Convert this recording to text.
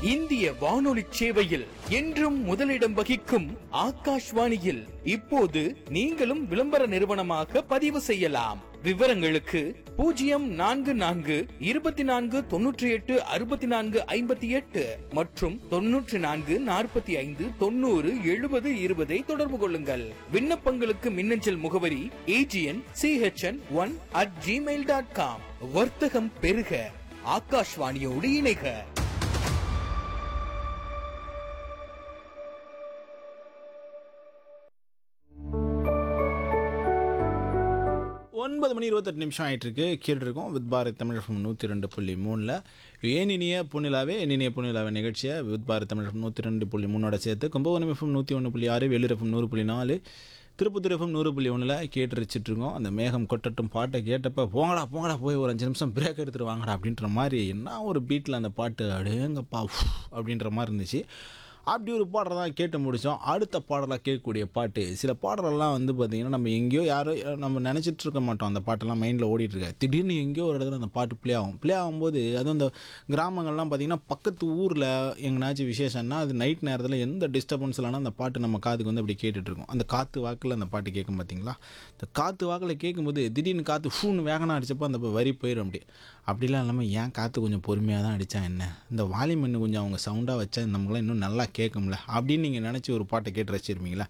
இந்திய வானொலி சேவையில் என்றும் முதலிடம் வகிக்கும் ஆகாஷ்வாணியில் இப்போது நீங்களும் விளம்பர நிறுவனமாக பதிவு செய்யலாம் விவரங்களுக்கு பூஜ்ஜியம் நான்கு நான்கு இருபத்தி நான்கு தொன்னூற்றி எட்டு அறுபத்தி நான்கு ஐம்பத்தி எட்டு மற்றும் தொன்னூற்றி நான்கு நாற்பத்தி ஐந்து தொண்ணூறு எழுபது இருபதை தொடர்பு கொள்ளுங்கள் விண்ணப்பங்களுக்கு மின்னஞ்சல் முகவரி AGN CHN one at gmail dot com வர்த்தகம் பெருக ஆகாஷ்வாணியோடு இணைக ஒன்பது மணி இருபத்தெட்டு நிமிஷம் ஆயிட்டு இருக்கு கேட்டுருக்கோம் வித் பாரத் தமிழ் FM நூற்றி ரெண்டு புள்ளி மூணில் ஏனினிய புனிலாவே எண்ணினிய புனிலாவே நிகழ்ச்சியை வித் பாரத் தமிழ் FM நூற்றி ரெண்டு புள்ளி மூணோட சேர்த்து கும்பகோணம் எஃப்எம் நூற்றி ஒன்று புள்ளி ஆறு வெளியூர் எஃப்எம் நூறு புள்ளி நாலு திருப்பத்தூர் எஃப்எம் நூறு புள்ளி ஒன்றில் கேட்டு ரசிச்சிட்டு இருக்கோம் அந்த மேகம் கொட்டட்டும் பாட்டை கேட்டப்ப போங்கடா போங்கடா போய் ஒரு அஞ்சு நிமிஷம் பிரேக் எடுத்துட்டு வாங்கடா அப்படின்ற மாதிரி என்ன ஒரு பீட்டில் அந்த பாட்டு அடேங்கப்பா உஃப் அப்படின்ற மாதிரி இருந்துச்சு அப்படி ஒரு பாடலாம் கேட்டு முடித்தோம் அடுத்த பாடலாக கேட்கக்கூடிய பாட்டு சில பாடலெல்லாம் வந்து பார்த்திங்கன்னா நம்ம எங்கேயோ யாரோ நம்ம நினச்சிட்டு இருக்க மாட்டோம் அந்த பாட்டெல்லாம் மைண்டில் ஓடிட்டுருக்க திடீர்னு எங்கேயோ ஒரு இடத்துல அந்த பாட்டு ப்ளே ஆகும் ப்ளே ஆகும்போது அதுவும் அந்த கிராமங்கள்லாம் பார்த்திங்கன்னா பக்கத்து ஊரில் எங்கேனாச்சும் விசேஷம்னா அது நைட் நேரத்தில் எந்த டிஸ்டர்பன்ஸ் இல்லைனா அந்த பாட்டு நம்ம காதுக்கு வந்து அப்படி கேட்டுட்ருக்கோம் அந்த காற்று வாக்கில் அந்த பாட்டு கேட்கும் பார்த்தீங்களா இந்த காற்று வாக்கில் கேட்கும்போது திடீர்னு காற்று ஃபூன்னு வேகனாக அடிச்சப்போ அந்த வரி போயிடும் அப்படி அப்படிலாம் இல்லாமல் ஏன் காற்று கொஞ்சம் பொறுமையாக தான் அடித்தா என்ன இந்த வாலிமன் கொஞ்சம் அவங்க சவுண்டாக வச்சா நமக்குலாம் இன்னும் நல்லா கேட்கும்ல அப்படின்னு நீங்கள் நினச்சி ஒரு பாட்டை கேட்டு ரசிச்சிருப்பீங்களா